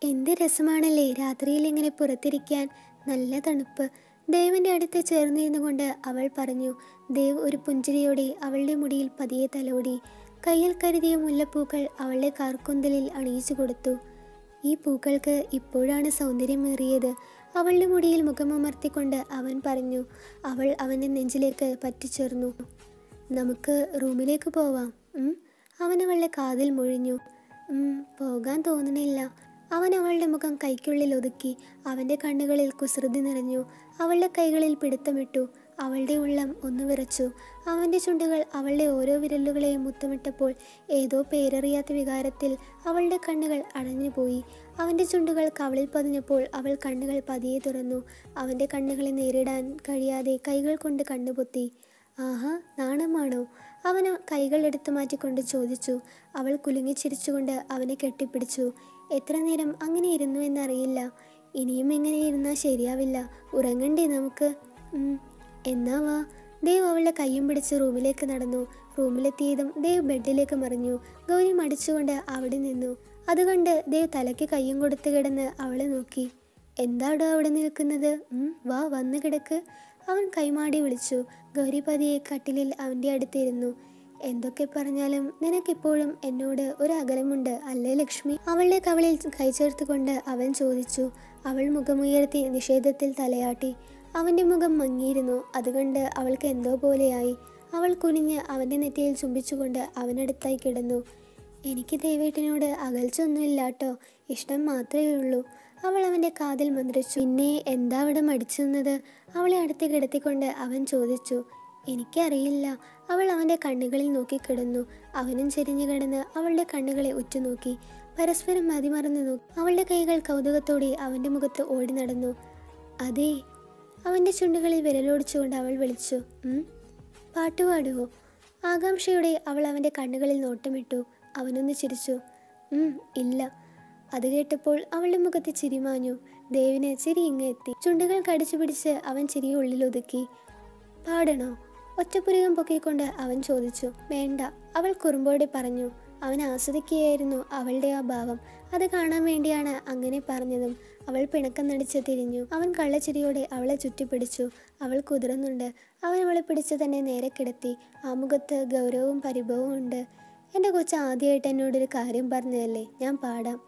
എന്ത് രസമാണല്ലേ രാത്രിയിൽ ഇങ്ങനെ പുറത്തിരിക്കാൻ നല്ല തണുപ്പ് ദേവന്റെ അടുത്ത് ചേർന്നിരുന്നു കൊണ്ട് അവൾ പറഞ്ഞു ദേവ് ഒരു പുഞ്ചിരിയോടെ അവളുടെ മുടിയിൽ പതിയെ തലോടി കയ്യിൽ കരുതിയ മുല്ലപ്പൂക്കൾ അവളുടെ കാർക്കുന്തലിൽ അണിയിച്ചു കൊടുത്തു ഈ പൂക്കൾക്ക് ഇപ്പോഴാണ് സൗന്ദര്യമേറിയത് അവളുടെ മുടിയിൽ മുഖമമർത്തിക്കൊണ്ട് അവൻ പറഞ്ഞു അവൾ അവൻ്റെ നെഞ്ചിലേക്ക് പറ്റിച്ചേർന്നു നമുക്ക് റൂമിലേക്ക് പോവാം ഉം?" അവൻ അവളുടെ കാതിൽ മൊഴിഞ്ഞു "ഉം, പോകാൻ തോന്നണില്ല അവൻ അവളുടെ മുഖം കൈക്കുള്ളിൽ ഒതുക്കി അവൻ്റെ കണ്ണുകളിൽ കുസൃതി നിറഞ്ഞു അവളുടെ കൈകളിൽ പിടുത്തമിട്ടു അവളുടെ ഉള്ളം ഒന്ന് വിറച്ചു അവൻ്റെ ചുണ്ടുകൾ അവളുടെ ഓരോ വിരലുകളെയും മുത്തമിട്ടപ്പോൾ ഏതോ പേരറിയാത്ത വികാരത്തിൽ അവളുടെ കണ്ണുകൾ അടഞ്ഞുപോയി അവൻ്റെ ചുണ്ടുകൾ കവളിൽ പതിഞ്ഞപ്പോൾ അവൾ കണ്ണുകൾ പതിയെ തുറന്നു അവൻ്റെ കണ്ണുകളെ നേരിടാൻ കഴിയാതെ കൈകൾ കൊണ്ട് കണ്ണുപൊത്തി ആഹാ നാണമാണോ അവൻ കൈകൾ എടുത്തു മാറ്റിക്കൊണ്ട് ചോദിച്ചു അവൾ കുലുങ്ങിച്ചിരിച്ചുകൊണ്ട് അവനെ കെട്ടിപ്പിടിച്ചു എത്ര നേരം അങ്ങനെ ഇരുന്നു എന്നറിയില്ല ഇനിയും എങ്ങനെ ഇരുന്നാൽ ശരിയാവില്ല ഉറങ്ങണ്ടേ നമുക്ക് ഉം. എന്നാ വാ ദേവ് അവളുടെ കയ്യും പിടിച്ച് റൂമിലേക്ക് നടന്നു റൂമിലെത്തിയതും ദേവ് ബെഡിലേക്ക് മറിഞ്ഞു ഗൗരി മടിച്ചുകൊണ്ട് അവിടെ നിന്നു അതുകണ്ട് ദേവ് തലയ്ക്ക് കയ്യും കൊടുത്ത് കിടന്ന് അവളെ നോക്കി എന്താടോ അവിടെ നിൽക്കുന്നത് ഉം, വാ വന്ന് കിടക്ക് അവൻ കൈമാടി വിളിച്ചു ഗൗരി പതിയെ കട്ടിലിൽ അവൻ്റെ അടുത്തിരുന്നു എന്തൊക്കെ പറഞ്ഞാലും നിനക്കിപ്പോഴും എന്നോട് ഒരു അകലമുണ്ട് അല്ലേ ലക്ഷ്മി അവളുടെ കവളിൽ കൈ ചേർത്തുകൊണ്ട് അവൻ ചോദിച്ചു അവൾ മുഖമുയർത്തി നിഷേധത്തിൽ തലയാട്ടി അവൻ്റെ മുഖം മങ്ങിയിരുന്നു അതുകണ്ട് അവൾക്ക് എന്തോ പോലെയായി അവൾ കുനിഞ്ഞ് അവൻ്റെ നെറ്റിയിൽ ചുംബിച്ചുകൊണ്ട് അവനടുത്തായി കിടന്നു എനിക്ക് ദേവേട്ടനോട് അകൽച്ചൊന്നുമില്ല കേട്ടോ ഇഷ്ടം മാത്രമേ ഉള്ളൂ അവൾ അവൻ്റെ കാതിൽ മന്ത്രിച്ചു പിന്നെ എന്താ അവിടെ മടിച്ചു നിന്നത് അവളെ അടുത്ത് കിടത്തിക്കൊണ്ട് അവൻ ചോദിച്ചു എനിക്കറിയില്ല അവൾ അവൻ്റെ കണ്ണുകളിൽ നോക്കി കിടന്നു അവനും ചെരിഞ്ഞു കിടന്ന് അവളുടെ കണ്ണുകളെ ഉറ്റുനോക്കി പരസ്പരം മതിമറന്നു നോക്കി അവളുടെ കൈകൾ കൗതുകത്തോടെ അവൻ്റെ മുഖത്ത് ഓടി നടന്നു അതേ അവൻ്റെ ചുണ്ടുകളിൽ വിരലോടിച്ചുകൊണ്ട് അവൾ വിളിച്ചു "ഉം, പാട്ട് പാടുവോ ആകാംക്ഷയോടെ അവൾ അവൻ്റെ കണ്ണുകളിൽ നോട്ടമിട്ടു അവനൊന്ന് ചിരിച്ചു "ഉം, ഇല്ല അത് കേട്ടപ്പോൾ അവളുടെ മുഖത്ത് ചിരിമാഞ്ഞു ദേവിന് ചിരി ഇങ്ങ് എത്തി ചുണ്ടുകൾ കടിച്ചു പിടിച്ച് അവൻ ചിരി ഉള്ളിലൊതുക്കി പാടണോ ഒറ്റപ്പുരകം പൊക്കിക്കൊണ്ട് അവൻ ചോദിച്ചു വേണ്ട അവൾ കുറുമ്പോടെ പറഞ്ഞു അവൻ ആസ്വദിക്കുകയായിരുന്നു അവളുടെ ആ ഭാവം അത് കാണാൻ വേണ്ടിയാണ് അങ്ങനെ പറഞ്ഞതും അവൾ പിണക്കം നടിച്ച് തിരിഞ്ഞു അവൻ കള്ളച്ചിരിയോടെ അവളെ ചുറ്റിപ്പിടിച്ചു അവൾ കുതിർന്നുണ്ട് അവൻ അവളെ പിടിച്ച് തന്നെ നേരെ കിടത്തി ആ മുഖത്ത് ഗൗരവവും പരിഭവവും ഉണ്ട് എൻ്റെ കൊച്ചു ആദ്യമായിട്ട് എന്നോടൊരു കാര്യം പറഞ്ഞതല്ലേ ഞാൻ പാടാം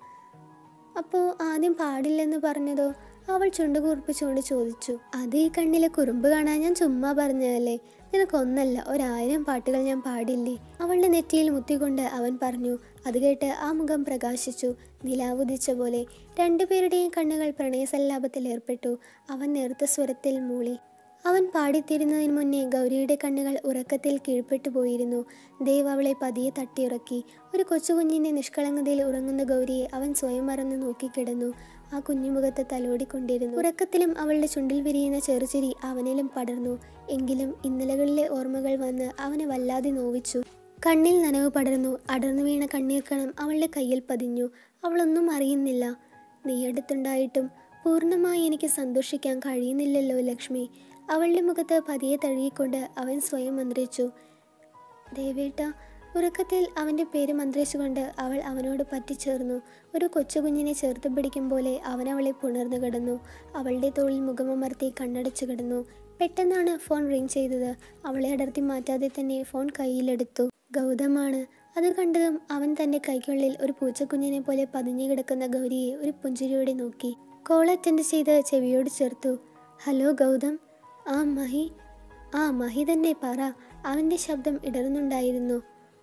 അപ്പോൾ ആദ്യം പാടില്ലെന്ന് പറഞ്ഞതോ അവൾ ചുണ്ടുകൂർപ്പിച്ചുകൊണ്ട് ചോദിച്ചു അത് ഈ കണ്ണിലെ കുറുമ്പ് കാണാൻ ഞാൻ ചുമ്മാ പറഞ്ഞതല്ലേ നിനക്കൊന്നല്ല ഒരായിരം പാട്ടുകൾ ഞാൻ പാടില്ലേ അവളുടെ നെറ്റിയിൽ മുത്തിക്കൊണ്ട് അവൻ പറഞ്ഞു അത് കേട്ട് ആ മുഖം പ്രകാശിച്ചു നിലാവുദിച്ച പോലെ രണ്ടുപേരുടെയും കണ്ണുകൾ പ്രണയസല്ലാപത്തിൽ ഏർപ്പെട്ടു അവൻ നേർത്ത സ്വരത്തിൽ മൂളി അവൻ പാടിത്തീരുന്നതിന് മുന്നേ ഗൗരിയുടെ കണ്ണുകൾ ഉറക്കത്തിൽ കീഴ്പ്പെട്ടു പോയിരുന്നു ദേവ് അവളെ പതിയെ തട്ടിയുറക്കി ഒരു കൊച്ചുകുഞ്ഞിന്റെ നിഷ്കളങ്കതയിൽ ഉറങ്ങുന്ന ഗൗരിയെ അവൻ സ്വയം മറന്ന് നോക്കിക്കിടന്നു ആ കുഞ്ഞുമുഖത്ത് തലോടിക്കൊണ്ടിരുന്നു ഉറക്കത്തിലും അവളുടെ ചുണ്ടിൽ വിരിയുന്ന ചെറുചിരി അവനിലും പടർന്നു എങ്കിലും ഇന്നലകളിലെ ഓർമ്മകൾ വന്ന് അവനെ വല്ലാതെ നോവിച്ചു കണ്ണിൽ നനവ് പടർന്നു അടർന്നു വീണ കണ്ണീർ കണം അവളുടെ കയ്യിൽ പതിഞ്ഞു അവളൊന്നും അറിയുന്നില്ല നീ അടുത്തുണ്ടായിട്ടും പൂർണ്ണമായി എനിക്ക് സന്തോഷിക്കാൻ കഴിയുന്നില്ലല്ലോ ലക്ഷ്മി അവളുടെ മുഖത്ത് പതിയെ തഴുകിക്കൊണ്ട് അവൻ സ്വയം മന്ത്രിച്ചു ദേവേട്ട ഉറക്കത്തിൽ അവൻ്റെ പേര് മന്ത്രിച്ചുകൊണ്ട് അവൾ അവനോട് പറ്റിച്ചേർന്നു ഒരു കൊച്ചുകുഞ്ഞിനെ ചേർത്ത് പിടിക്കും പോലെ അവൻ അവളെ പുണർന്നു കിടന്നു അവളുടെ തോളിൽ മുഖമമർത്തി കണ്ണടച്ചു കിടന്നു പെട്ടെന്നാണ് ഫോൺ റിങ് ചെയ്തത് അവളെ അടർത്തി മാറ്റാതെ തന്നെ ഫോൺ കയ്യിലെടുത്തു ഗൗതമാണ് അത് കണ്ടതും അവൻ തൻ്റെ കൈക്കുള്ളിൽ ഒരു പൂച്ചക്കുഞ്ഞിനെ പോലെ പതിഞ്ഞു കിടക്കുന്ന ഗൗരിയെ ഒരു പുഞ്ചിരിയോടെ നോക്കി കോൾ അറ്റൻഡ് ചെയ്ത് ചെവിയോട് ചേർത്തു ഹലോ ഗൗതം ആ മഹി ആ മഹി തന്നെ പറ അവൻ്റെ ശബ്ദം ഇടറുന്നുണ്ടായിരുന്നു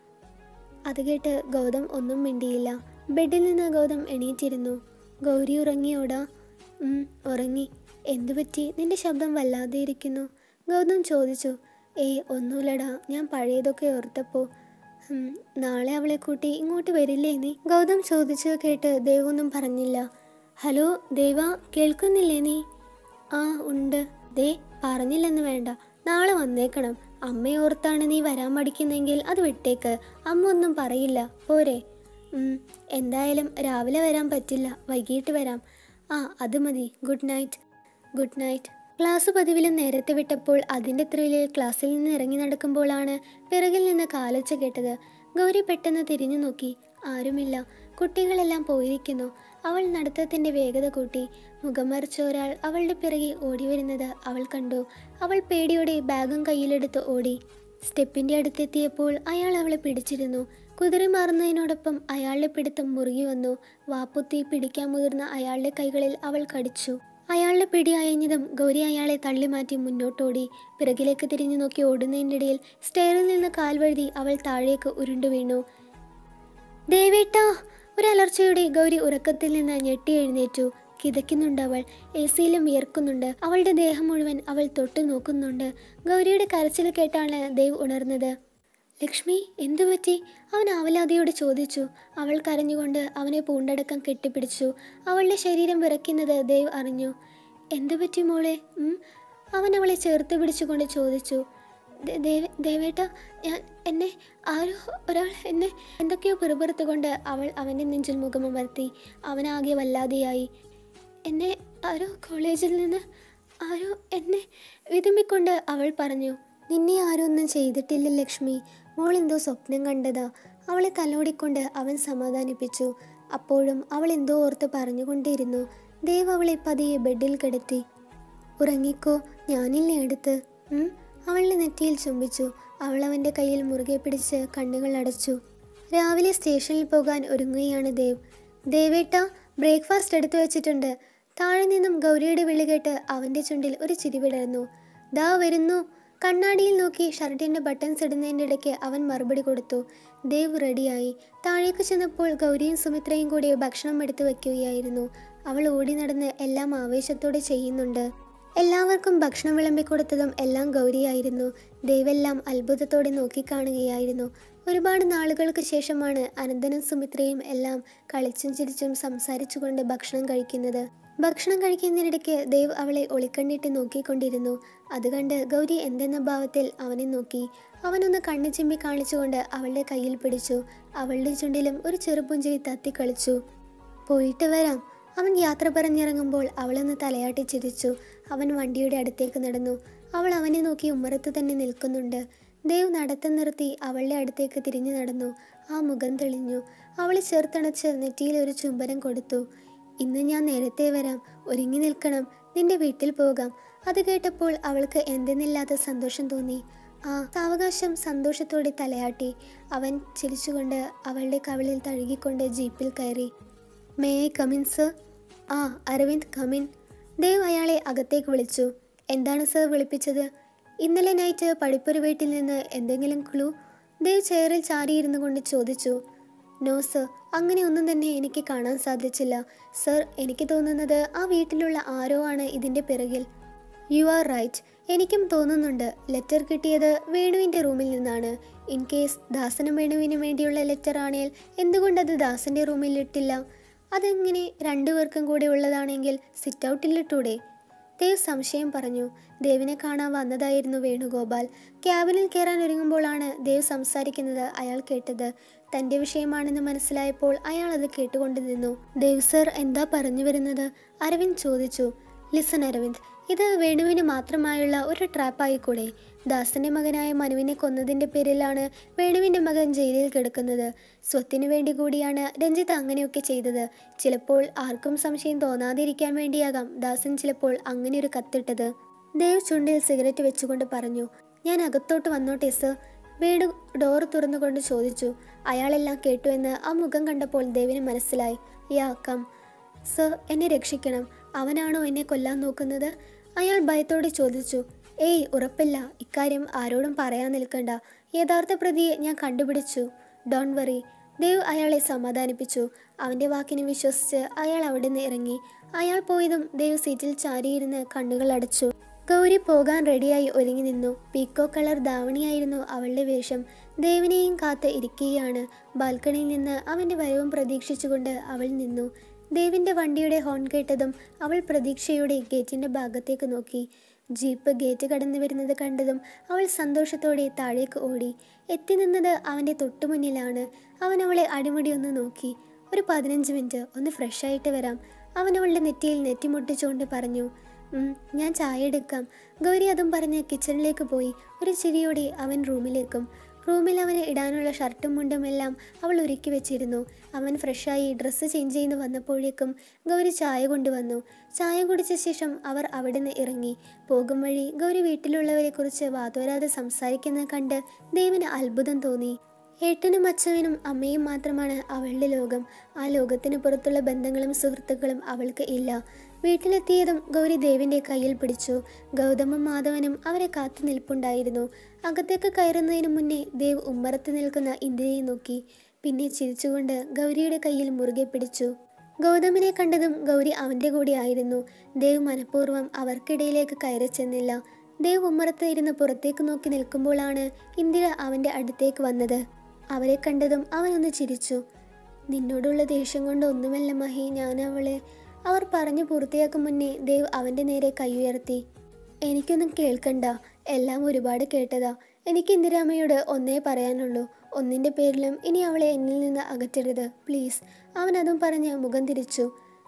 അത് കേട്ട് ഗൗതം ഒന്നും മിണ്ടിയില്ല ബെഡിൽ നിന്ന് ഗൗതം എണീറ്റിരുന്നു ഗൗരി ഉറങ്ങിയോടാ ഉം, ഉറങ്ങി എന്തു പറ്റി നിന്റെ ശബ്ദം വല്ലാതെ ഇരിക്കുന്നു ഗൗതം ചോദിച്ചു ഏയ് ഒന്നുമില്ലടാ ഞാൻ പഴയതൊക്കെ ഓർത്തപ്പോ ഉം, നാളെ അവളെ കൂട്ടി ഇങ്ങോട്ട് വരില്ലേ നീ ഗൗതം ചോദിച്ചു കേട്ട് ദേവൊന്നും പറഞ്ഞില്ല ഹലോ ദേവ കേൾക്കുന്നില്ലേ നീ ആ ഉണ്ട് ദേ പറഞ്ഞില്ലെന്ന് വേണ്ട നാളെ വന്നേക്കണം അമ്മയെ ഓർത്താണ് നീ വരാൻ മടിക്കുന്നെങ്കിൽ അത് വിട്ടേക്ക് അമ്മ ഒന്നും പറയില്ല പോരെ ഉം, എന്തായാലും രാവിലെ വരാൻ പറ്റില്ല വൈകിട്ട് വരാം ആ അത് മതി good night good night class പതിവിലും നേരത്തെ വിട്ടപ്പോൾ അതിൻ്റെ ത്രില്ലിൽ ക്ലാസ്സിൽ നിന്ന് ഇറങ്ങി നടക്കുമ്പോഴാണ് പിറകിൽ നിന്ന് കാലൊച്ച കേട്ടത് ഗൗരി പെട്ടെന്ന് തിരിഞ്ഞു നോക്കി ആരുമില്ല കുട്ടികളെല്ലാം പോയിരിക്കുന്നു അവൾ നടത്തത്തിൻ്റെ വേഗത കൂട്ടി മുഖം മറിച്ച ഒരാൾ അവളുടെ പിറകെ ഓടി വരുന്നത് അവൾ കണ്ടു അവൾ പേടിയോടെ ബാഗും കയ്യിലെടുത്ത് ഓടി സ്റ്റെപ്പിൻ്റെ അടുത്തെത്തിയപ്പോൾ അയാൾ അവളെ പിടിച്ചിരുന്നു കുതിര മാറുന്നതിനോടൊപ്പം അയാളുടെ പിടുത്തം മുറുകി വന്നു വാപ്പുത്തി പിടിക്കാൻ മുതിർന്ന അയാളുടെ കൈകളിൽ അവൾ കടിച്ചു അയാളുടെ പിടി അയഞ്ഞതും ഗൗരി അയാളെ തള്ളിമാറ്റി മുന്നോട്ടോടി പിറകിലേക്ക് തിരിഞ്ഞു നോക്കി ഓടുന്നതിനിടയിൽ സ്റ്റെയറിൽ നിന്ന് കാൽ വഴുതി അവൾ താഴേക്ക് ഉരുണ്ടു വീണു ദേവേട്ടാ ഒരലർച്ചയോടെ ഗൗരി ഉറക്കത്തിൽ നിന്ന് ഞെട്ടി എഴുന്നേറ്റു കിതയ്ക്കുന്നുണ്ട് അവൾ എ സിയിലും വിയർക്കുന്നുണ്ട് അവളുടെ ദേഹം മുഴുവൻ അവൾ തൊട്ടു നോക്കുന്നുണ്ട് ഗൗരിയുടെ കരച്ചിൽ കേട്ടാണ് ദേവ് ഉണർന്നത് ലക്ഷ്മി എന്തു പറ്റി അവൻ ആവലാതിയോട് ചോദിച്ചു അവൾ കരഞ്ഞുകൊണ്ട് അവനെ പൂണ്ടടക്കം കെട്ടിപ്പിടിച്ചു അവളുടെ ശരീരം വിറയ്ക്കുന്നത് ദേവ് അറിഞ്ഞു എന്തു പറ്റി മോളെ ഉം? അവൻ അവളെ ചേർത്ത് പിടിച്ചുകൊണ്ട് ചോദിച്ചു "ദേ- ദേവ- ദേവേട്ട ഞാൻ എന്നെ ആരോ ഒരാൾ എന്നെ എന്തൊക്കെയോ പിറുപിറുത്തുകൊണ്ട് അവൾ അവൻ്റെ നെഞ്ചിൽ മുഖമമർത്തി അവനാകെ വല്ലാതെയായി എന്നെ ആരോ കോളേജിൽ നിന്ന് ആരോ എന്നെ വിതുമ്പിക്കൊണ്ട് അവൾ പറഞ്ഞു നിന്നെ ആരും ഒന്നും ചെയ്തിട്ടില്ല ലക്ഷ്മി മോൾ എന്തോ സ്വപ്നം കണ്ടതാ അവളെ തലോടിക്കൊണ്ട് അവൻ സമാധാനിപ്പിച്ചു അപ്പോഴും അവൾ എന്തോ ഓർത്ത് പറഞ്ഞുകൊണ്ടേയിരുന്നു ദേവ് അവളെ പതിയെ ബെഡിൽ കിടത്തി ഉറങ്ങിക്കോ ഞാനില്ലേ അടുത്ത് ഉം? അവളുടെ നെറ്റിയിൽ ചുംബിച്ചു അവൾ അവൻ്റെ കയ്യിൽ മുറുകെ പിടിച്ച് കണ്ണുകൾ അടച്ചു രാവിലെ സ്റ്റേഷനിൽ പോകാൻ ഒരുങ്ങുകയാണ് ദേവ് ദേവേട്ട ബ്രേക്ക്ഫാസ്റ്റ് എടുത്തു വെച്ചിട്ടുണ്ട് താഴെ നിന്നും ഗൗരിയുടെ വിളി കേട്ട് അവൻ്റെ ചുണ്ടിൽ ഒരു ചിരി വിടർന്നു ദാ വരുന്നു കണ്ണാടിയിൽ നോക്കി ഷർട്ടിൻ്റെ ബട്ടൺസ് ഇടുന്നതിൻ്റെ ഇടയ്ക്ക് അവൻ മറുപടി കൊടുത്തു ദേവ് റെഡിയായി താഴേക്ക് ചെന്നപ്പോൾ ഗൗരിയും സുമിത്രയും കൂടി ഭക്ഷണം എടുത്തു വയ്ക്കുകയായിരുന്നു അവൾ ഓടി നടന്ന് എല്ലാം ആവേശത്തോടെ ചെയ്യുന്നുണ്ട് എല്ലാവർക്കും ഭക്ഷണം വിളമ്പിക്കൊടുത്തതും എല്ലാം ഗൗരിയായിരുന്നു ദേവെല്ലാം അത്ഭുതത്തോടെ നോക്കിക്കാണുകയായിരുന്നു ഒരുപാട് നാളുകൾക്ക് ശേഷമാണ് അനന്തനും സുമിത്രയും എല്ലാം കളിച്ചും ചിരിച്ചും സംസാരിച്ചുകൊണ്ട് ഭക്ഷണം കഴിക്കുന്നത് ഭക്ഷണം കഴിക്കുന്നതിനിടയ്ക്ക് ദേവ് അവളെ ഒളിക്കണ്ണിട്ട് നോക്കിക്കൊണ്ടിരുന്നു അത് കണ്ട് ഗൗരി എന്തെന്ന ഭാവത്തിൽ അവനെ നോക്കി അവനൊന്ന് കണ്ണു ചിമ്മി കാണിച്ചുകൊണ്ട് അവളുടെ കയ്യിൽ പിടിച്ചു അവളുടെ ചുണ്ടിലും ഒരു ചെറുപുഞ്ചിരി തത്തി കളിച്ചു പോയിട്ട് വരാം അവൻ യാത്ര പറഞ്ഞിറങ്ങുമ്പോൾ അവളൊന്ന് തലയാട്ടി ചിരിച്ചു അവൻ വണ്ടിയുടെ അടുത്തേക്ക് നടന്നു അവൾ അവനെ നോക്കി ഉമ്മറത്ത് തന്നെ നിൽക്കുന്നുണ്ട് ദേവ് നടത്തം നിർത്തി അവളുടെ അടുത്തേക്ക് തിരിഞ്ഞു നടന്നു ആ മുഖം തെളിഞ്ഞു അവളെ ചേർത്തണച്ച് നെറ്റിയിൽ ഒരു ചുംബനം കൊടുത്തു ഇന്ന് ഞാൻ നേരത്തെ വരാം ഒരുങ്ങി നിൽക്കണം നിന്റെ വീട്ടിൽ പോകാം അത് കേട്ടപ്പോൾ അവൾക്ക് എന്തെന്നില്ലാത്ത സന്തോഷം തോന്നി ആ സാവകാശം സന്തോഷത്തോടെ തലയാട്ടി അവൻ ചിരിച്ചുകൊണ്ട് അവളുടെ കവിളിൽ തഴുകിക്കൊണ്ട് ജീപ്പിൽ കയറി മേ ഐ കമിൻ സർ ആ അരവിന്ദ് കമിൻ ദേവ് അയാളെ അകത്തേക്ക് വിളിച്ചു എന്താണ് സർ വിളിപ്പിച്ചത് ഇന്നലെ നൈറ്റ് പടിപ്പുര വീട്ടിൽ നിന്ന് എന്തെങ്കിലും ക്ലൂ ദേവ് ചെയറിൽ ചാരിയിരുന്നു കൊണ്ട് ചോദിച്ചു നോ സർ അങ്ങനെ ഒന്നും തന്നെ എനിക്ക് കാണാൻ സാധിച്ചില്ല സർ എനിക്ക് തോന്നുന്നത് ആ വീട്ടിലുള്ള ആരോ ആണ് ഇതിൻ്റെ പിറകിൽ യു ആർ റൈറ്റ് എനിക്കും തോന്നുന്നുണ്ട് ലെറ്റർ കിട്ടിയത് വേണുവിൻ്റെ റൂമിൽ നിന്നാണ് ഇൻ കേസ് ദാസനും വേണുവിനും വേണ്ടിയുള്ള ലെറ്റർ ആണെങ്കിൽ എന്തുകൊണ്ടത് ദാസൻ്റെ റൂമിൽ ഇട്ടില്ല അതെങ്ങനെ രണ്ടുപേർക്കും കൂടെ ഉള്ളതാണെങ്കിൽ സിറ്റ് ഔട്ടിലിട്ടൂടെ ദേവ് സംശയം പറഞ്ഞു ദേവിനെ കാണാൻ വന്നതായിരുന്നു വേണുഗോപാൽ ക്യാബിനിൽ കയറാൻ ഒരുങ്ങുമ്പോഴാണ് ദേവ് സംസാരിക്കുന്നത് അയാൾ കേട്ടത് തൻ്റെ വിഷയമാണെന്ന് മനസ്സിലായപ്പോൾ അയാൾ അത് കേട്ടുകൊണ്ട് നിന്നു ദേവ് സർ എന്താ പറഞ്ഞു വരുന്നത് അരവിന്ദ് ചോദിച്ചു ലിസൺ അരവിന്ദ് ഇത് വേണുവിന് മാത്രമായുള്ള ഒരു ട്രാപ്പായിക്കൂടെ ദാസന്റെ മകനായ മനുവിനെ കൊന്നതിന്റെ പേരിലാണ് വേണുവിന്റെ മകൻ ജയിലിൽ കിടക്കുന്നത് സ്വത്തിനു വേണ്ടി കൂടിയാണ് രഞ്ജിത്ത് അങ്ങനെയൊക്കെ ചെയ്തത് ചിലപ്പോൾ ആർക്കും സംശയം തോന്നാതിരിക്കാൻ വേണ്ടിയാകാം ദാസൻ ചിലപ്പോൾ അങ്ങനെ ഒരു കത്തിട്ടത് ദേവ് ചുണ്ടിൽ സിഗരറ്റ് വെച്ചുകൊണ്ട് പറഞ്ഞു ഞാൻ അകത്തോട്ട് വന്നോട്ടെ സർ വേണു ഡോർ തുറന്നുകൊണ്ട് ചോദിച്ചു അയാളെല്ലാം കേട്ടു എന്ന് ആ മുഖം കണ്ടപ്പോൾ ദേവിന് മനസ്സിലായി യാ കം സർ എന്നെ രക്ഷിക്കണം അവനാണോ എന്നെ കൊല്ലാൻ നോക്കുന്നത് അയാൾ ഭയത്തോടെ ചോദിച്ചു ഏയ് ഉറപ്പില്ല ഇക്കാര്യം ആരോടും പറയാൻ നിൽക്കണ്ട യഥാർത്ഥ പ്രതിയെ ഞാൻ കണ്ടുപിടിച്ചു ഡോൺ വറി ദേവ് അയാളെ സമാധാനിപ്പിച്ചു അവൻ്റെ വാക്കിനെ വിശ്വസിച്ച് അയാൾ അവിടെ നിന്ന് ഇറങ്ങി അയാൾ പോയതും ദേവ് സീറ്റിൽ ചാരിയിരുന്ന് കണ്ണുകൾ അടച്ചു ഗൗരി പോകാൻ റെഡിയായി ഒരുങ്ങി നിന്നു പീക്കോ കളർ ധാവണിയായിരുന്നു അവളുടെ വേഷം ദേവിനെയും കാത്ത് ഇരിക്കുകയാണ് ബാൽക്കണിയിൽ നിന്ന് അവൻ്റെ വരവും പ്രതീക്ഷിച്ചുകൊണ്ട് അവൾ നിന്നു ദേവിൻ്റെ വണ്ടിയുടെ ഹോൺ കേട്ടതും അവൾ പ്രതീക്ഷയോടെ ഗേറ്റിൻ്റെ ഭാഗത്തേക്ക് നോക്കി ജീപ്പ് ഗേറ്റ് കടന്നു വരുന്നത് കണ്ടതും അവൾ സന്തോഷത്തോടെ താഴേക്ക് ഓടി എത്തി നിന്നത് അവൻ്റെ തൊട്ടുമുന്നിലാണ് അവൻ അവളെ അടിമുടി ഒന്ന് നോക്കി ഒരു പതിനഞ്ച് മിനിറ്റ് ഒന്ന് ഫ്രഷ് ആയിട്ട് വരാം അവൻ അവളുടെ നെറ്റിയിൽ നെറ്റിമുട്ടിച്ചുകൊണ്ട് പറഞ്ഞു "ഉം, ഞാൻ ചായ എടുക്കാം ഗൗരി അതും പറഞ്ഞ് കിച്ചണിലേക്ക് പോയി ഒരു ചിരിയോടെ അവൻ റൂമിലേക്കും റൂമിൽ അവന് ഇടാനുള്ള ഷർട്ടും മുണ്ടും എല്ലാം അവൾ ഒരുക്കി വെച്ചിരുന്നു അവൻ ഫ്രഷായി ഡ്രസ്സ് ചേഞ്ച് ചെയ്ത് വന്നപ്പോഴേക്കും ഗൗരി ചായ കൊണ്ടുവന്നു ചായ കുടിച്ച ശേഷം അവർ അവിടെ നിന്ന് ഇറങ്ങി പോകും വഴി ഗൗരി വീട്ടിലുള്ളവരെ കുറിച്ച് വാതോരാതെ സംസാരിക്കുന്നത് കണ്ട് ദേവിന് അത്ഭുതം തോന്നി ഏട്ടനും അച്ഛനും അമ്മയും മാത്രമാണ് അവളുടെ ലോകം ആ ലോകത്തിന് പുറത്തുള്ള ബന്ധങ്ങളും സുഹൃത്തുക്കളും അവൾക്ക് ഇല്ല വീട്ടിലെത്തിയതും ഗൗരി ദേവിന്റെ കയ്യിൽ പിടിച്ചു ഗൗതമും മാധവനും അവരെ കാത്തു നിൽപ്പുണ്ടായിരുന്നു അകത്തേക്ക് കയറുന്നതിന് മുന്നേ ദേവ് ഉമ്മറത്ത് നിൽക്കുന്ന ഇന്ദിരയെ നോക്കി പിന്നെ ചിരിച്ചുകൊണ്ട് ഗൗരിയുടെ കയ്യിൽ മുറുകെ പിടിച്ചു ഗൗതമിനെ കണ്ടതും ഗൗരി അവന്റെ കൂടെ ആയിരുന്നു ദേവ് മനഃപൂർവ്വം അവർക്കിടയിലേക്ക് കയറി ചെന്നില്ല ദേവ് ഉമ്മറത്ത് ഇരുന്ന് പുറത്തേക്ക് നോക്കി നിൽക്കുമ്പോഴാണ് ഇന്ദിര അവന്റെ അടുത്തേക്ക് വന്നത് അവരെ കണ്ടതും അവനൊന്ന് ചിരിച്ചു നിന്നോടുള്ള ദേഷ്യം കൊണ്ട് ഒന്നുമല്ല മഹി ഞാൻ അവളെ അവർ പറഞ്ഞു പൂർത്തിയാക്കും മുന്നേ ദേവ് അവന്റെ നേരെ കൈയുയർത്തി എനിക്കൊന്നും കേൾക്കണ്ട എല്ലാം ഒരുപാട് കേട്ടതാ എനിക്ക് ഇന്ദിരാമയോട് ഒന്നേ പറയാനുള്ളൂ ഒന്നിന്റെ പേരിലും ഇനി അവളെ എന്നിൽ നിന്ന് അകറ്റരുത് പ്ലീസ് അവൻ അതും പറഞ്ഞ് മുഖം തിരിച്ചു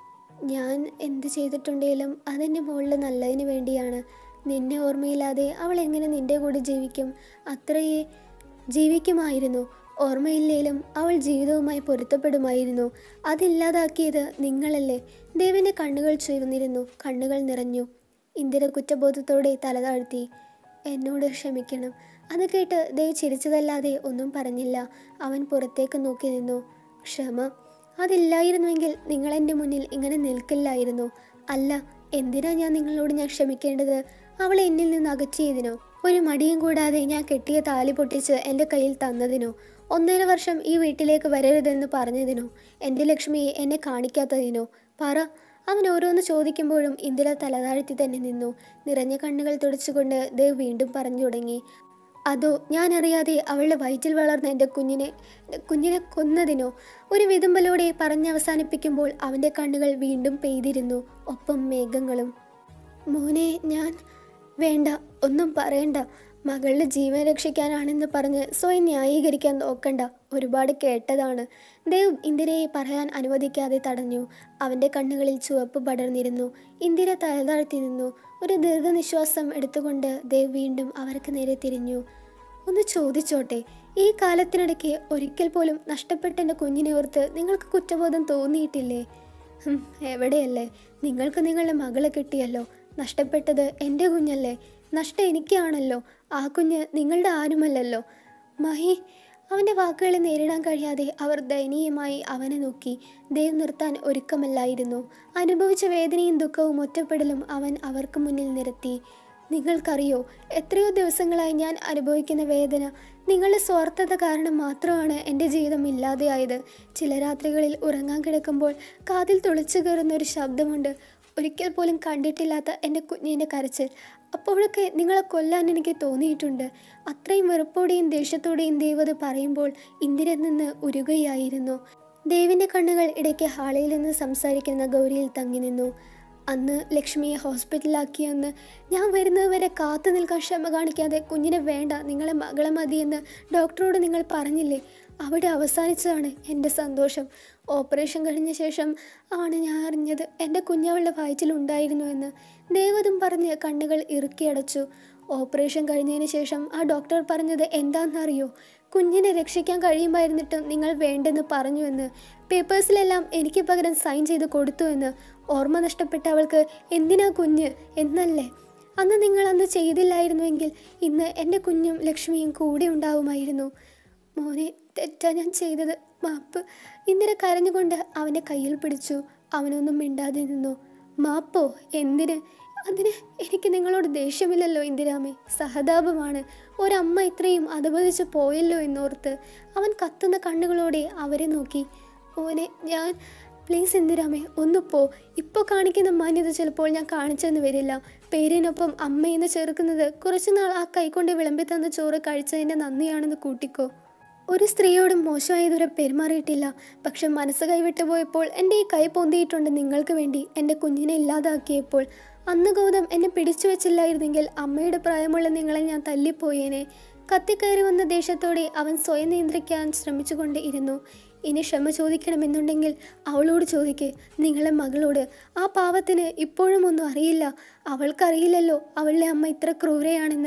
ഞാൻ എന്ത് ചെയ്തിട്ടുണ്ടെങ്കിലും അതെൻ്റെ മോളുടെ നല്ലതിന് വേണ്ടിയാണ് നിന്നെ ഓർമ്മയില്ലാതെ അവൾ എങ്ങനെ നിന്റെ കൂടെ ജീവിക്കും അത്രയേ ജീവിക്കുമായിരുന്നു ഓർമ്മയില്ലേലും അവൾ ജീവിതവുമായി പൊരുത്തപ്പെടുമായിരുന്നു അതില്ലാതാക്കിയത് നിങ്ങളല്ലേ ദേവിൻ്റെ കണ്ണുകൾ ചുവന്നിരുന്നു കണ്ണുകൾ നിറഞ്ഞു ഇന്ദിര കുറ്റബോധത്തോടെ തലതാഴ്ത്തി എന്നോട് ക്ഷമിക്കണം അത് കേട്ട് ദേവ് ചിരിച്ചതല്ലാതെ ഒന്നും പറഞ്ഞില്ല അവൻ പുറത്തേക്ക് നോക്കി നിന്നു ക്ഷമ അതില്ലായിരുന്നുവെങ്കിൽ നിങ്ങൾ എൻ്റെ മുന്നിൽ ഇങ്ങനെ നിൽക്കില്ലായിരുന്നു അല്ല എന്തിനാ ഞാൻ നിങ്ങളോട് ഞാൻ ക്ഷമിക്കേണ്ടത് അവളെ എന്നിൽ നിന്ന് അകറ്റിയതിനോ ഒരു മടിയും കൂടാതെ ഞാൻ കെട്ടിയ താലി പൊട്ടിച്ച് എൻ്റെ കയ്യിൽ തന്നതിനോ ഒന്നര വർഷം ഈ വീട്ടിലേക്ക് വരരുതെന്ന് പറഞ്ഞതിനോ എൻ്റെ ലക്ഷ്മിയെ എന്നെ കാണിക്കാത്തതിനോ പറ അവൻ ഓരോന്ന് ചോദിക്കുമ്പോഴും ഇന്ദിര തലതാഴ്ത്തി തന്നെ നിന്നു നിറഞ്ഞ കണ്ണുകൾ തുടച്ചുകൊണ്ട് ദേവ് വീണ്ടും പറഞ്ഞു തുടങ്ങി അതോ ഞാൻ അറിയാതെ അവളുടെ വയറ്റിൽ വളർന്ന എൻ്റെ കുഞ്ഞിനെ കുഞ്ഞിനെ കൊന്നതിനോ ഒരു വിതുമ്പലോടെ പറഞ്ഞവസാനിപ്പിക്കുമ്പോൾ അവൻ്റെ കണ്ണുകൾ വീണ്ടും പെയ്തിരുന്നു ഒപ്പം മേഘങ്ങളും മോനെ ഞാൻ വേണ്ട ഒന്നും പറയണ്ട മകളുടെ ജീവൻ രക്ഷിക്കാനാണെന്ന് പറഞ്ഞ് സ്വയം ന്യായീകരിക്കാൻ നോക്കണ്ട ഒരുപാട് കേട്ടതാണ് ദേവ് ഇന്ദിരയെ പറയാൻ അനുവദിക്കാതെ തടഞ്ഞു അവൻ്റെ കണ്ണുകളിൽ ചുവപ്പ് പടർന്നിരുന്നു ഇന്ദിര തലതാഴ്ത്തി നിന്നു ഒരു ദീർഘനിശ്വാസം എടുത്തുകൊണ്ട് ദേവ് വീണ്ടും അവർക്ക് നേരെ തിരിഞ്ഞു ഒന്ന് ചോദിച്ചോട്ടെ ഈ കാലത്തിനിടയ്ക്ക് ഒരിക്കൽ പോലും നഷ്ടപ്പെട്ട എൻ്റെ കുഞ്ഞിനെ ഓർത്ത് നിങ്ങൾക്ക് കുറ്റബോധം തോന്നിയിട്ടില്ലേ ഹും, എവിടെയല്ലേ നിങ്ങൾക്ക് നിങ്ങളുടെ മകളെ കിട്ടിയല്ലോ നഷ്ടപ്പെട്ടത് എൻ്റെ കുഞ്ഞല്ലേ നഷ്ടം എനിക്കാണല്ലോ ആ കുഞ്ഞ് നിങ്ങളുടെ ആരുമല്ലല്ലോ മഹി അവൻ്റെ വാക്കുകളെ നേരിടാൻ കഴിയാതെ അവർ ദയനീയമായി അവനെ നോക്കി ദേവ് നിർത്താൻ ഒരുക്കമല്ലായിരുന്നു അനുഭവിച്ച വേദനയും ദുഃഖവും ഒറ്റപ്പെടലും അവൻ അവർക്ക് മുന്നിൽ നിരത്തി നിങ്ങൾക്കറിയോ എത്രയോ ദിവസങ്ങളായി ഞാൻ അനുഭവിക്കുന്ന വേദന നിങ്ങളുടെ സ്വാർത്ഥത കാരണം മാത്രമാണ് എൻ്റെ ജീവിതം ഇല്ലാതെയായത് ചില രാത്രികളിൽ ഉറങ്ങാൻ കിടക്കുമ്പോൾ കാതിൽ തുളച്ചു കയറുന്ന ഒരു ശബ്ദമുണ്ട് ഒരിക്കൽ പോലും കണ്ടിട്ടില്ലാത്ത എൻ്റെ കുഞ്ഞിൻ്റെ കരച്ചിൽ അപ്പോഴൊക്കെ നിങ്ങളെ കൊല്ലാൻ എനിക്ക് തോന്നിയിട്ടുണ്ട് അത്രയും വെറുപ്പോടെയും ദേഷ്യത്തോടെയും ദേവത് പറയുമ്പോൾ ഇന്ദിര നിന്ന് ഉരുകയായിരുന്നു ദേവിൻ്റെ കണ്ണുകൾ ഇടയ്ക്ക് ഹാളിൽ നിന്ന് സംസാരിക്കുന്ന ഗൗരിയിൽ തങ്ങി നിന്നു അന്ന് ലക്ഷ്മിയെ ഹോസ്പിറ്റലിലാക്കിയെന്ന് ഞാൻ വരുന്നത് വരെ കാത്തു നിൽക്കാൻ ക്ഷമ കാണിക്കാതെ കുഞ്ഞിനെ വേണ്ട നിങ്ങളെ മകളെ മതിയെന്ന് ഡോക്ടറോട് നിങ്ങൾ പറഞ്ഞില്ലേ അവിടെ അവസാനിച്ചതാണ് എൻ്റെ സന്തോഷം ഓപ്പറേഷൻ കഴിഞ്ഞ ശേഷം ആണ് ഞാൻ അറിഞ്ഞത് എൻ്റെ കുഞ്ഞവളുടെ വയറ്റിലുണ്ടായിരുന്നു എന്ന് ദേവതും പറഞ്ഞ് കണ്ണുകൾ ഇറുക്കിയടച്ചു ഓപ്പറേഷൻ കഴിഞ്ഞതിന് ശേഷം ആ ഡോക്ടർ പറഞ്ഞത് എന്താണെന്നറിയോ കുഞ്ഞിനെ രക്ഷിക്കാൻ കഴിയുമായിരുന്നിട്ടും നിങ്ങൾ വേണ്ടെന്ന് പറഞ്ഞു എന്ന് പേപ്പേഴ്സിലെല്ലാം എനിക്ക് പകരം സൈൻ ചെയ്ത് കൊടുത്തു എന്ന് ഓർമ്മ നഷ്ടപ്പെട്ട അവൾക്ക് എന്തിനാ കുഞ്ഞ് എന്നല്ലേ അന്ന് നിങ്ങൾ അന്ന് ചെയ്തില്ലായിരുന്നുവെങ്കിൽ ഇന്ന് എൻ്റെ കുഞ്ഞും ലക്ഷ്മിയും കൂടെ ഉണ്ടാവുമായിരുന്നു മോനെ തെറ്റാ ഞാൻ ചെയ്തത് മാപ്പ് ഇന്ദിര കരഞ്ഞുകൊണ്ട് അവൻ്റെ കയ്യിൽ പിടിച്ചു അവനൊന്നും മിണ്ടാതെ നിന്നു മാപ്പോ എന്തിന് അതിന് എനിക്ക് നിങ്ങളോട് ദേഷ്യമില്ലല്ലോ ഇന്ദിരാമേ സഹതാപമാണ് ഒരമ്മ ഇത്രയും അധപതിച്ച് പോയല്ലോ എന്നോർത്ത് അവൻ കത്തുന്ന കണ്ണുകളോടെ അവരെ നോക്കി ഓനെ ഞാൻ പ്ലീസ് ഇന്ദിരാമേ ഒന്ന് പോ ഇപ്പോൾ കാണിക്കുന്ന മാന്യത ചിലപ്പോൾ ഞാൻ കാണിച്ചെന്ന് വരില്ല പേരിനൊപ്പം അമ്മയെന്ന് ചേർക്കുന്നത് കുറച്ചുനാൾ ആ കൈകൊണ്ട് വിളമ്പി തന്ന ചോറ് കഴിച്ചതിൻ്റെ നന്ദിയാണെന്ന് കൂട്ടിക്കോ ഒരു സ്ത്രീയോടും മോശമായി ഇതുവരെ പെരുമാറിയിട്ടില്ല പക്ഷെ മനസ്സ് കൈവിട്ടു പോയപ്പോൾ എൻ്റെ ഈ കൈ പൊന്തിയിട്ടുണ്ട് നിങ്ങൾക്ക് വേണ്ടി എൻ്റെ കുഞ്ഞിനെ ഇല്ലാതാക്കിയപ്പോൾ അന്ന് ഗൗതം എന്നെ പിടിച്ചു വെച്ചില്ലായിരുന്നെങ്കിൽ അമ്മയുടെ പ്രായമുള്ള നിങ്ങളെ ഞാൻ തല്ലിപ്പോയേനെ കത്തിക്കയറി വന്ന ദേഷ്യത്തോടെ അവൻ സ്വയം നിയന്ത്രിക്കാൻ ശ്രമിച്ചുകൊണ്ട് ഇരുന്നു ഇനി ക്ഷമ ചോദിക്കണമെന്നുണ്ടെങ്കിൽ അവളോട് ചോദിക്ക് നിങ്ങളെ മകളോട് ആ പാവത്തിന് ഇപ്പോഴും ഒന്നും അറിയില്ല അവൾക്കറിയില്ലല്ലോ അവളുടെ അമ്മ ഇത്ര ക്രൂരയാണെന്ന്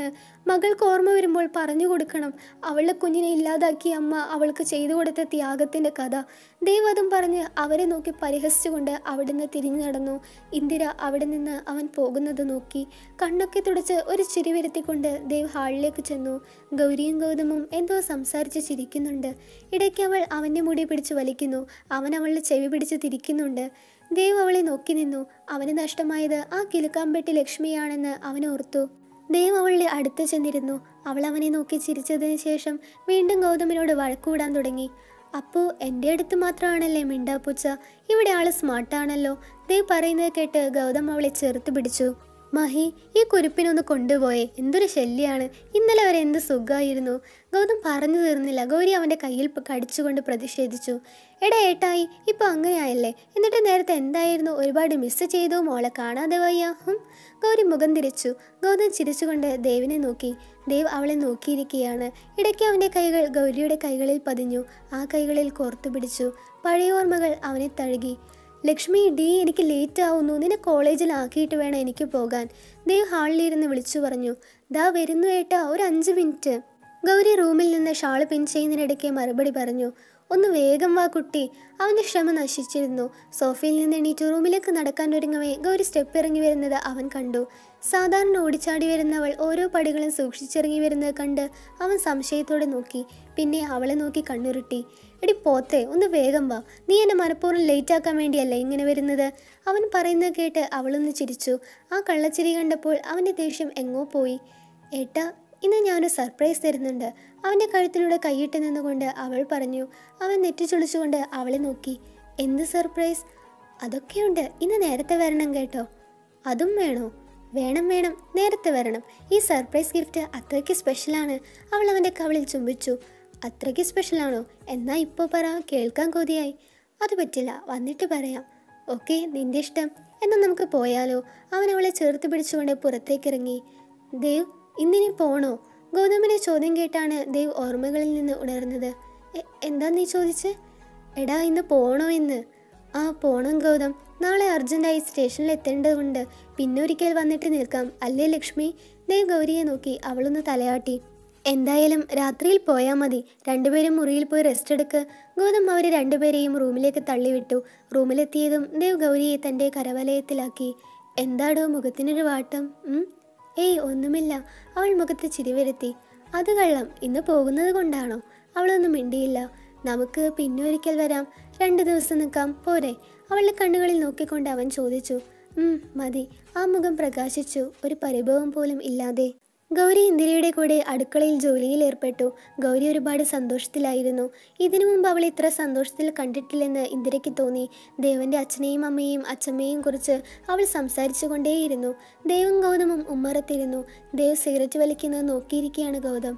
മകൾക്ക് ഓർമ്മ വരുമ്പോൾ പറഞ്ഞു കൊടുക്കണം അവളുടെ കുഞ്ഞിനെ ഇല്ലാതാക്കിയ അമ്മ അവൾക്ക് ചെയ്തു കൊടുത്ത ത്യാഗത്തിൻ്റെ കഥ ദേവ് അതും പറഞ്ഞ് അവരെ നോക്കി പരിഹസിച്ചുകൊണ്ട് അവിടുന്ന് തിരിഞ്ഞു നടന്നു ഇന്ദിര അവിടെ നിന്ന് അവൻ പോകുന്നത് നോക്കി കണ്ണൊക്കെ തുടച്ച് ഒരു ചിരി വരുത്തിക്കൊണ്ട് ദേവ് ഹാളിലേക്ക് ചെന്നു ഗൗരിയും ഗൗതമും എന്തോ സംസാരിച്ച് ചിരിക്കുന്നുണ്ട് ഇടയ്ക്ക് അവൾ അവൻ്റെ മുടി പിടിച്ച് വലിക്കുന്നു അവൻ അവളുടെ ചെവി പിടിച്ച് തിരിക്കുന്നുണ്ട് ദേവ് അവളെ നോക്കി നിന്നു അവന് നഷ്ടമായത് ആ കിലുക്കാമ്പെട്ടി ലക്ഷ്മിയാണെന്ന് അവൻ ഓർത്തു ദേവ് അവളുടെ അടുത്ത് ചെന്നിരുന്നു അവൾ അവനെ നോക്കി ചിരിച്ചതിന് ശേഷം വീണ്ടും ഗൗതമിനോട് വഴക്കൂടാൻ തുടങ്ങി അപ്പോൾ എൻ്റെ അടുത്ത് മാത്രമാണല്ലേ മിണ്ടാപ്പൂച്ച ഇവിടെ ആള് സ്മാർട്ടാണല്ലോ ദേവ് പറയുന്നത് കേട്ട് ഗൗതം അവളെ ചെറുത്ത് പിടിച്ചു മഹി ഈ കുരുപ്പിനൊന്ന് കൊണ്ടുപോയേ എന്തൊരു ശല്യാണ് ഇന്നലെ വരെ എന്ത് സുഖമായിരുന്നു ഗൗതം പറഞ്ഞു തീർന്നില്ല ഗൗരി അവൻ്റെ കയ്യിൽ പ- കടിച്ചുകൊണ്ട് പ്രതിഷേധിച്ചു എടാ ഏട്ടായി ഇപ്പൊ അങ്ങനെയായല്ലേ എന്നിട്ട് നേരത്തെ എന്തായിരുന്നു ഒരുപാട് മിസ് ചെയ്തു മോളെ കാണാതെ വയ്യ ഹും ഗൗരി മുഖം തിരിച്ചു ഗൗതം ചിരിച്ചുകൊണ്ട് ദേവിനെ നോക്കി ദേവ് അവളെ നോക്കിയിരിക്കുകയാണ് ഇടയ്ക്ക് അവൻ്റെ കൈകൾ ഗൗരിയുടെ കൈകളിൽ പതിഞ്ഞു ആ കൈകളിൽ കോർത്തു പിടിച്ചു പഴയ ഓർമ്മകൾ അവനെ തഴുകി ലക്ഷ്മി ഡി എനിക്ക് ലേറ്റ് ആവുന്നു നിന്നെ കോളേജിലാക്കിയിട്ട് വേണം എനിക്ക് പോകാൻ ദേവ് ഹാളിലിരുന്ന് വിളിച്ചു പറഞ്ഞു ദാ വരുന്നു ഏട്ടാ ഒരു അഞ്ച് മിനിറ്റ് ഗൗരി റൂമിൽ നിന്ന് ഷാള് പിൻ ചെയ്യുന്നതിനിടയ്ക്ക് മറുപടി പറഞ്ഞു ഒന്ന് വേഗം വാ കുട്ടി അവൻ്റെ ക്ഷമ നശിച്ചിരുന്നു സോഫയിൽ നിന്ന് എണീറ്റ് റൂമിലേക്ക് നടക്കാൻ ഒരുങ്ങവേ ഗൗരി സ്റ്റെപ്പ് ഇറങ്ങി വരുന്നത് അവൻ കണ്ടു സാധാരണ ഓടിച്ചാടി വരുന്നവൾ ഓരോ പടികളും സൂക്ഷിച്ചിറങ്ങി വരുന്നത് കണ്ട് അവൻ സംശയത്തോടെ നോക്കി പിന്നെ അവളെ നോക്കി കണ്ണുരുട്ടി എടി പോത്തെ ഒന്ന് വേഗം വാ നീ എന്നെ മനഃപൂർവ്വം ലേറ്റ് ആക്കാൻ വേണ്ടിയല്ലേ ഇങ്ങനെ വരുന്നത് അവൻ പറയുന്നത് കേട്ട് അവളൊന്ന് ചിരിച്ചു ആ കള്ളച്ചിരി കണ്ടപ്പോൾ അവൻ്റെ ദേഷ്യം എങ്ങോ പോയി ഏട്ടാ ഇന്ന് ഞാനൊരു സർപ്രൈസ് തരുന്നുണ്ട് അവൻ്റെ കഴുത്തിലൂടെ കൈയിട്ട് നിന്നുകൊണ്ട് അവൾ പറഞ്ഞു അവൻ നെറ്റിച്ചൊളിച്ചുകൊണ്ട് അവളെ നോക്കി എന്ത് സർപ്രൈസ് അതൊക്കെയുണ്ട് ഇന്ന് നേരത്തെ വരണം കേട്ടോ അതും വേണോ വേണം വേണം നേരത്തെ വരണം ഈ സർപ്രൈസ് ഗിഫ്റ്റ് അത്രയ്ക്ക് സ്പെഷ്യലാണ് അവൾ അവൻ്റെ കവളിൽ ചുംബിച്ചു അത്രയ്ക്ക് സ്പെഷ്യലാണോ എന്നാ ഇപ്പോൾ പറ കേൾക്കാൻ കൊതിയായി അത് പറ്റില്ല വന്നിട്ട് പറയാം ഓക്കെ നിന്റെ ഇഷ്ടം എന്നാൽ നമുക്ക് പോയാലോ അവൻ അവളെ ചേർത്ത് പിടിച്ചുകൊണ്ട് പുറത്തേക്കിറങ്ങി ദേവ് ഇന്നിനി പോണോ ഗൗതമിനെ ചോദ്യം കേട്ടാണ് ദേവ് ഓർമ്മകളിൽ നിന്ന് ഉണർന്നത് "എ- എന്താ നീ ചോദിച്ചേ എടാ ഇന്ന് പോണോ ഇന്ന് ആ പോണം ഗൗതം നാളെ അർജന്റായി സ്റ്റേഷനിൽ എത്തേണ്ടതുണ്ട് പിന്നൊരിക്കൽ വന്നിട്ട് നിൽക്കാം അല്ലേ ലക്ഷ്മി ദേവ് ഗൗരിയെ നോക്കി അവളൊന്ന് തലയാട്ടി എന്തായാലും രാത്രിയിൽ പോയാൽ മതി രണ്ടുപേരും മുറിയിൽ പോയി റെസ്റ്റ് എടുക്ക് ഗൗതം അവരെ രണ്ടുപേരെയും റൂമിലേക്ക് തള്ളിവിട്ടു റൂമിലെത്തിയതും ദേവ് ഗൗരിയെ തൻ്റെ കരവലയത്തിലാക്കി എന്താടോ മുഖത്തിനൊരു വാട്ടം ഉം? ഏയ് ഒന്നുമില്ല അവൾ മുഖത്ത് ചിരി വരുത്തി അത് കള്ളം ഇന്ന് പോകുന്നത് കൊണ്ടാണോ അവളൊന്നും മിണ്ടിയില്ല നമുക്ക് പിന്നെ ഒരിക്കൽ വരാം രണ്ട് ദിവസം നിൽക്കാം പോരെ അവളുടെ കണ്ണുകളിൽ നോക്കിക്കൊണ്ട് അവൻ ചോദിച്ചു ഉം മതി ആ മുഖം പ്രകാശിച്ചു ഒരു പരിഭവം പോലും ഇല്ലാതെ ഗൗരി ഇന്ദിരയുടെ കൂടെ അടുക്കളയിൽ ജോലിയിൽ ഏർപ്പെട്ടു ഗൗരി ഒരുപാട് സന്തോഷത്തിലായിരുന്നു ഇതിനു മുമ്പ് അവൾ ഇത്ര സന്തോഷത്തിൽ കണ്ടിട്ടില്ലെന്ന് ഇന്ദിരയ്ക്ക് തോന്നി ദേവന്റെ അച്ഛനെയും അമ്മയെയും അച്ഛമ്മയെയും കുറിച്ച് അവൾ സംസാരിച്ചു കൊണ്ടേയിരുന്നു ദേവും ഗൗതമും ഉമ്മറത്തിരുന്നു ദേവ് സിഗരറ്റ് വലിക്കുന്നത് നോക്കിയിരിക്കുകയാണ് ഗൗതം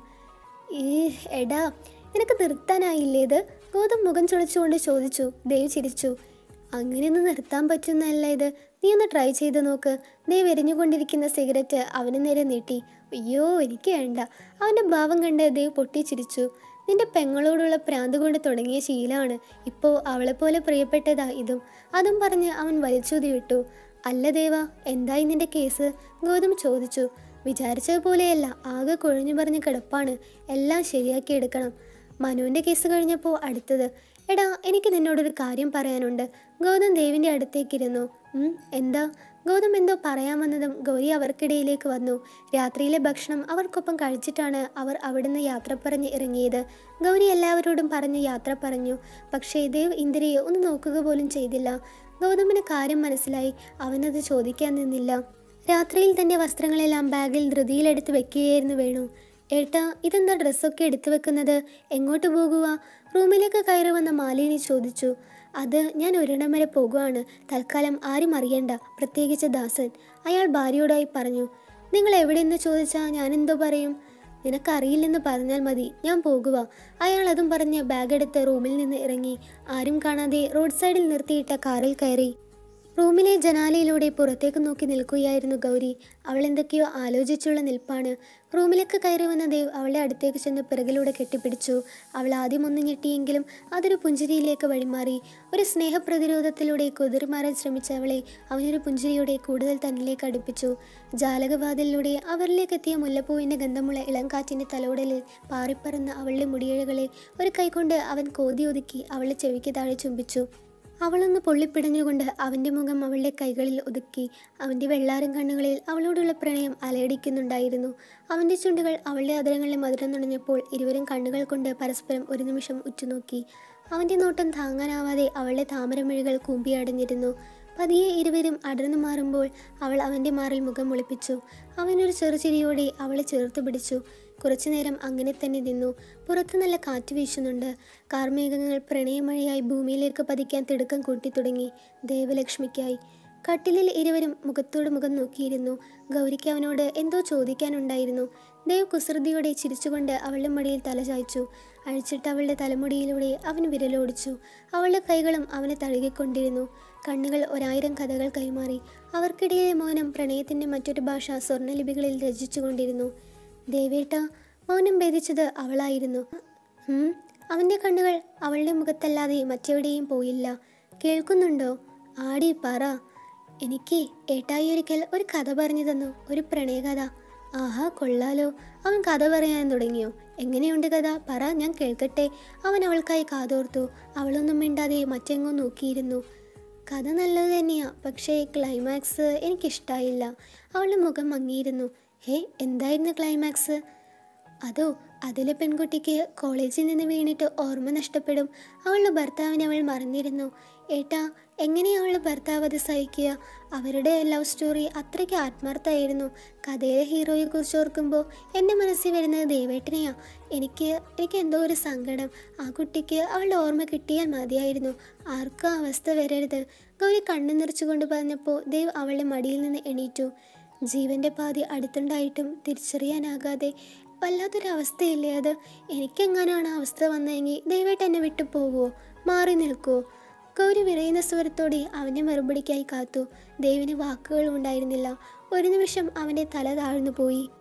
ഈ എടാ നിനക്ക് നിർത്താനായില്ലേ ഇത് ഗൗതം മുഖം ചുളിച്ചുകൊണ്ട് ചോദിച്ചു ദേവ് ചിരിച്ചു അങ്ങനെയൊന്നും നിർത്താൻ പറ്റുന്നല്ല ഇത് നീ ഒന്ന് ട്രൈ ചെയ്ത് നോക്ക് ദേവ് എരിഞ്ഞുകൊണ്ടിരിക്കുന്ന സിഗരറ്റ് അവന് നേരെ നീട്ടി അയ്യോ എനിക്ക് വേണ്ട അവൻ്റെ ഭാവം കണ്ട് ദേവ് പൊട്ടിച്ചിരിച്ചു നിന്റെ പെങ്ങളോടുള്ള പ്രാന്ത് കൊണ്ട് തുടങ്ങിയ ശീലമാണ് ഇപ്പോൾ അവളെപ്പോലെ പ്രിയപ്പെട്ടതാ ഇതും അതും പറഞ്ഞ് അവൻ വലിച്ചൂതി വിട്ടു അല്ല ദേവ എന്തായി നിന്റെ കേസ് ഗൗതം ചോദിച്ചു വിചാരിച്ചതുപോലെയല്ല ആകെ കുഴഞ്ഞു പറഞ്ഞ് കിടപ്പാണ് എല്ലാം ശരിയാക്കി എടുക്കണം മനുവിൻ്റെ കേസ് കഴിഞ്ഞപ്പോൾ അടുത്തത് എടാ എനിക്ക് നിന്നോടൊരു കാര്യം പറയാനുണ്ട് ഗൗതം ദേവിൻ്റെ അടുത്തേക്കിരുന്നു "ഉം, എന്താ ഗൗതം എന്തോ പറയാൻ വന്നതും ഗൗരി അവർക്കിടയിലേക്ക് വന്നു രാത്രിയിലെ ഭക്ഷണം അവർക്കൊപ്പം കഴിച്ചിട്ടാണ് അവർ അവിടുന്ന് യാത്ര പറഞ്ഞ് ഇറങ്ങിയത് ഗൗരി എല്ലാവരോടും പറഞ്ഞ് യാത്ര പറഞ്ഞു പക്ഷേ ദേവ് ഇന്ദിരയെ ഒന്ന് നോക്കുക പോലും ചെയ്തില്ല ഗൗതമിന് കാര്യം മനസ്സിലായി അവനത് ചോദിക്കാൻ നിന്നില്ല രാത്രിയിൽ തൻ്റെ വസ്ത്രങ്ങളെല്ലാം ബാഗിൽ ധൃതിയിലെടുത്ത് വെക്കുകയായിരുന്നു വേണു ഏട്ടാ ഇതെന്താ ഡ്രസ്സൊക്കെ എടുത്തു വെക്കുന്നത് എങ്ങോട്ട് പോകുക റൂമിലേക്ക് കയറി വന്ന മാലിനി ചോദിച്ചു അത് ഞാൻ ഒരിടം വരെ പോകുവാണ് തൽക്കാലം ആരും അറിയണ്ട പ്രത്യേകിച്ച് ദാസൻ അയാൾ ഭാര്യയോടായി പറഞ്ഞു നിങ്ങൾ എവിടെയെന്ന് ചോദിച്ചാൽ ഞാൻ എന്തോ പറയും നിനക്കറിയില്ലെന്ന് പറഞ്ഞാൽ മതി ഞാൻ പോകുക അയാൾ അതും പറഞ്ഞ് ബാഗ് എടുത്ത് റൂമിൽ നിന്ന് ഇറങ്ങി ആരും കാണാതെ റോഡ് സൈഡിൽ നിർത്തിയിട്ട കാറിൽ കയറി റൂമിലെ ജനാലയിലൂടെ പുറത്തേക്ക് നോക്കി നിൽക്കുകയായിരുന്നു ഗൗരി അവൾ എന്തൊക്കെയോ ആലോചിച്ചുള്ള നിൽപ്പാണ് റൂമിലേക്ക് കയറി വന്ന ദേവ് അവളെ അടുത്തേക്ക് ചെന്ന് പിറകിലൂടെ കെട്ടിപ്പിടിച്ചു അവൾ ആദ്യം ഒന്ന് ഞെട്ടിയെങ്കിലും അതൊരു പുഞ്ചിരിയിലേക്ക് വഴിമാറി ഒരു സ്നേഹപ്രതിരോധത്തിലൂടെ കുതിർമാറാൻ ശ്രമിച്ച അവളെ അവനൊരു പുഞ്ചിരിയോടെ കൂടുതൽ തന്നിലേക്ക് അടുപ്പിച്ചു ജാലകവാതിലൂടെ അവരിലേക്ക് എത്തിയ മുല്ലപ്പൂവിൻ്റെ ഗന്ധമുള്ള ഇളംകാറ്റിൻ്റെ തലോടലിൽ പാറിപ്പറന്ന അവളുടെ മുടിയിഴകളെ ഒരു കൈകൊണ്ട് അവൻ കോതി ഒതുക്കി അവളുടെ ചെവിക്ക് താഴെ ചുംബിച്ചു അവളൊന്ന് പൊള്ളിപ്പിടഞ്ഞുകൊണ്ട് അവൻ്റെ മുഖം അവളുടെ കൈകളിൽ ഒതുക്കി അവൻ്റെ വെള്ളാരം കണ്ണുകളിൽ അവളോടുള്ള പ്രണയം അലയടിക്കുന്നുണ്ടായിരുന്നു അവൻ്റെ ചുണ്ടുകൾ അവളുടെ അതരങ്ങളിൽ മധുരം നുണഞ്ഞപ്പോൾ ഇരുവരും കണ്ണുകൾ കൊണ്ട് പരസ്പരം ഒരു നിമിഷം ഉറ്റുനോക്കി അവൻ്റെ നോട്ടം താങ്ങാനാവാതെ അവളുടെ താമരമിഴികൾ കൂമ്പിയടഞ്ഞിരുന്നു പതിയെ ഇരുവരും അടർന്നു മാറുമ്പോൾ അവൾ അവൻ്റെ മാറിൽ മുഖം ഒളിപ്പിച്ചു അവനൊരു ചെറുചിരിയോടെ അവളെ ചേർത്ത് പിടിച്ചു കുറച്ചുനേരം അങ്ങനെ തന്നെ നിന്നു പുറത്ത് നല്ല കാറ്റ് വീശുന്നുണ്ട് കാർമേഘങ്ങൾ പ്രണയമഴയായി ഭൂമിയിലേക്ക് പതിക്കാൻ തിടുക്കം കൂട്ടി തുടങ്ങി ദേവലക്ഷ്മിക്കായി കട്ടിലിൽ ഇരുവരും മുഖത്തോട് മുഖം നോക്കിയിരുന്നു ഗൗരിക്ക് അവനോട് എന്തോ ചോദിക്കാനുണ്ടായിരുന്നു ദേവ് കുസൃതിയോടെ ചിരിച്ചുകൊണ്ട് അവളുടെ മടിയിൽ തല ചായ്ച്ചു അഴിച്ചിട്ട് അവളുടെ തലമുടിയിലൂടെ അവൻ വിരലോടിച്ചു അവളുടെ കൈകളും അവനെ തഴുകിക്കൊണ്ടിരുന്നു കണ്ണുകൾ ഒരായിരം കഥകൾ കൈമാറി അവർക്കിടയിലെ മൗനം പ്രണയത്തിൻ്റെ മറ്റൊരു ഭാഷ സ്വർണ്ണലിപികളിൽ രചിച്ചുകൊണ്ടിരുന്നു ദേവേട്ട മൗനം ഭേദിച്ചത് അവളായിരുന്നു ഉം, അവൻ്റെ കണ്ണുകൾ അവളുടെ മുഖത്തല്ലാതെ മറ്റെവിടെയും പോയില്ല കേൾക്കുന്നുണ്ടോ ആടി പറ എനിക്ക് ഏട്ടായി ഒരിക്കൽ ഒരു കഥ പറഞ്ഞു തന്നു ഒരു പ്രണയകഥ ആഹാ കൊള്ളാലോ അവൻ കഥ പറയാൻ തുടങ്ങിയോ എങ്ങനെയുണ്ട് കഥ പറ ഞാൻ കേൾക്കട്ടെ അവൻ അവൾക്കായി കാതോർത്തു അവളൊന്നും മിണ്ടാതെ മറ്റെങ്ങോ നോക്കിയിരുന്നു കഥ നല്ലത് തന്നെയാ പക്ഷേ ക്ലൈമാക്സ് എനിക്കിഷ്ടായില്ല അവളുടെ മുഖം മങ്ങിയിരുന്നു ഹേ എന്തായിരുന്നു ക്ലൈമാക്സ് അതോ അതിലെ പെൺകുട്ടിക്ക് കോളേജിൽ നിന്ന് വീണിട്ട് ഓർമ്മ നഷ്ടപ്പെടും അവളുടെ ഭർത്താവിനെ അവൾ മറന്നിരുന്നു ഏട്ടാ എങ്ങനെയാ അവളുടെ ഭർത്താവ് അത് സഹിക്കുക അവരുടെ ലവ് സ്റ്റോറി അത്രയ്ക്ക് ആത്മാർത്ഥമായിരുന്നു കഥയിലെ ഹീറോയെ കുറിച്ച് ഓർക്കുമ്പോൾ എൻ്റെ മനസ്സിൽ വരുന്നത് ദേവേട്ടനെയാ എനിക്ക് എനിക്ക് എന്തോ ഒരു സങ്കടം ആ കുട്ടിക്ക് അവളുടെ ഓർമ്മ കിട്ടിയാൽ മതിയായിരുന്നു ആർക്കും ആ അവസ്ഥ വരരുത് ഗൗരി കണ്ണു നിറച്ചുകൊണ്ട് പറഞ്ഞപ്പോൾ ദേവ് അവളുടെ മടിയിൽ നിന്ന് എണീറ്റു ജീവന്റെ പാതി അടുത്തുണ്ടായിട്ടും തിരിച്ചറിയാനാകാതെ വല്ലാത്തൊരവസ്ഥയില്ലേ അത് എനിക്കെങ്ങാനാണ് ആ അവസ്ഥ വന്നതെങ്കിൽ ദയവായിട്ട് എന്നെ വിട്ടു പോവുമോ മാറി നിൽക്കുമോ ഗൗരി വിറയുന്ന സ്വരത്തോടെ അവൻ്റെ മറുപടിക്കായി കാത്തു ദേവിന് വാക്കുകൾ ഉണ്ടായിരുന്നില്ല ഒരു നിമിഷം അവൻ്റെ തല താഴ്ന്നു പോയി